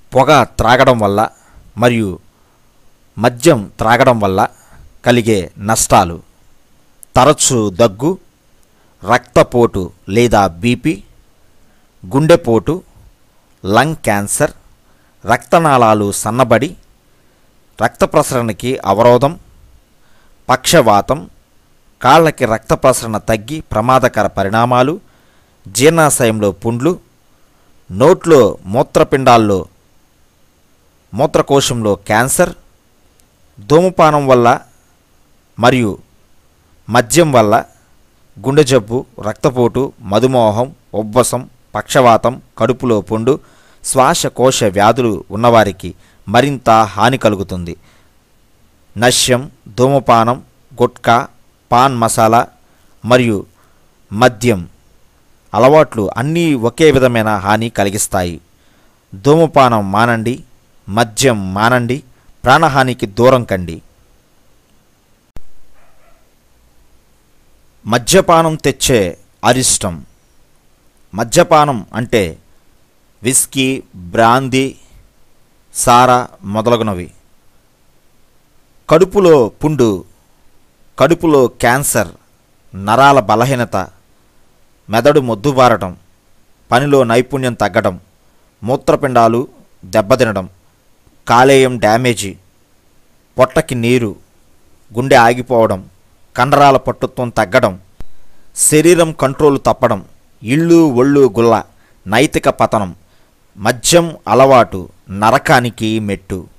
పొగ త్రాగడం వల్ల మరియు మద్యం త్రాగడం వల్ల కలిగే నష్టాలు తరచు దగ్గు రక్తపోటు లేదా బీపీ గుండెపోటు లంగ్ క్యాన్సర్ రక్తనాళాలు సన్నబడి రక్త ప్రసరణకి అవరోధం పక్షవాతం కాళ్ళకి రక్త ప్రసరణ తగ్గి ప్రమాదకర పరిణామాలు జీర్ణాశయంలో పుండ్లు నోట్లో మూత్రపిండాల్లో మూత్రకోశంలో క్యాన్సర్ ధూమపానం వల్ల మరియు మద్యం వల్ల గుండె జబ్బు రక్తపోటు మధుమేహం ఉబ్బసం పక్షవాతం కడుపులో పుండు శ్వాసకోశ వ్యాధులు ఉన్నవారికి మరింత హాని కలుగుతుంది నశ్యం ధూమపానం గుట్కా పాన్ మసాలా మరియు మద్యం అలవాట్లు అన్నీ ఒకే విధమైన హాని కలిగిస్తాయి ధూమపానం మానండి మద్యం మానండి ప్రాణహానికి దూరం కండి మద్యపానం తెచ్చే అరిష్టం మద్యపానం అంటే విస్కీ బ్రాందీ సారా మొదలగునవి కడుపులో పుండు కడుపులో క్యాన్సర్ నరాల బలహీనత మెదడు మొద్దుబారటం పనిలో నైపుణ్యం తగ్గడం మూత్రపిండాలు దెబ్బతినడం కాలేయం డ్యామేజీ పొట్టకి నీరు గుండె ఆగిపోవడం కండరాల పట్టుత్వం తగ్గడం శరీరం కంట్రోల్ తప్పడం ఇళ్ళు ఒళ్ళు గుల్ల నైతిక పతనం మద్యం అలవాటు నరకానికి మెట్టు